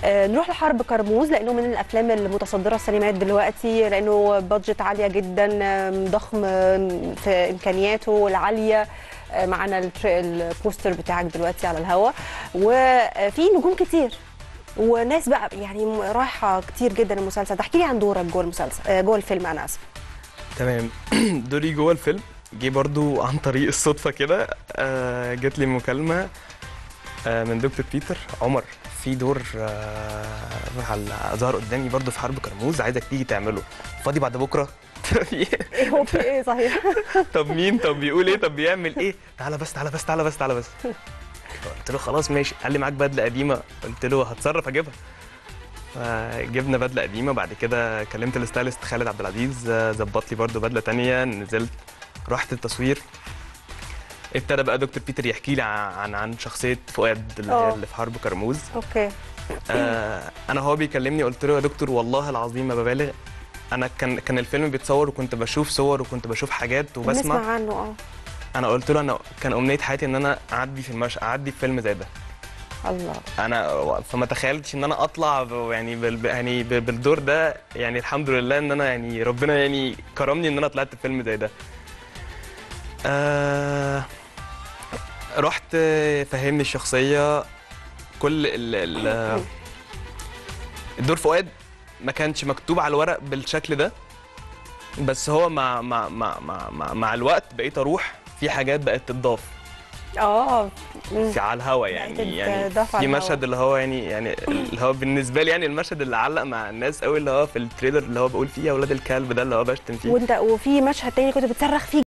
آه، نروح لحرب كرموز لانه من الافلام المتصدره السينمات دلوقتي لانه بادجت عاليه جدا آم، ضخم آم، في امكانياته العاليه آه، معنا التر- البوستر بتاعك دلوقتي على الهوا وفي نجوم كتير وناس بقى يعني رايحه كتير جدا المسلسل ده احكي لي عن دورك جوه المسلسل آه، جوه الفيلم انا اسف تمام دوري جوه الفيلم جه برضو عن طريق الصدفة كده آه، جات لي مكالمة آه، من دكتور بيتر عمر في دور آه، على- ظهر قدامي برضو في حرب كرموز عايزك تيجي تعمله فاضي بعد بكرة ايه هو في ايه صحيح طب مين طب بيقول ايه طب بيعمل ايه تعالى بس تعالى بس تعالى بس تعالى بس قلت له خلاص ماشي قال لي معاك بدله قديمه قلت له هتصرف اجيبها فجبنا بدله قديمه بعد كده كلمت الستايلست خالد عبد العزيز آه، ظبط لي برده بدله تانية نزلت رحت التصوير ابتدى بقى دكتور بيتر يحكي لي عن عن شخصيه فؤاد اللي, آه. هي اللي في حرب كرموز اوكي آه انا هو بيكلمني قلت له يا دكتور والله العظيم ما ببالغ انا كان كان الفيلم بيتصور وكنت بشوف صور وكنت بشوف حاجات وبسمع نسمع عنه اه انا قلت له انا كان امنيه حياتي ان انا اعدي في المش... اعدي في فيلم زي ده الله انا فما تخيلتش ان انا اطلع ب... يعني بال... يعني ب... بالدور ده يعني الحمد لله ان انا يعني ربنا يعني كرمني ان انا طلعت في فيلم زي ده آه... رحت فهمني الشخصيه كل ال... ال... الدور فؤاد ما كانش مكتوب على الورق بالشكل ده بس هو مع مع مع مع, مع, مع الوقت بقيت اروح في حاجات بقت تتضاف اه مم. في على الهوا بقت يعني يعني تتضاف على في الهوا. مشهد اللي هو يعني يعني اللي هو بالنسبه لي يعني المشهد اللي علق مع الناس قوي اللي هو في التريلر اللي هو بقول فيه يا اولاد الكلب ده اللي هو بشتم فيه وانت وفي مشهد تاني كنت بتصرخ فيه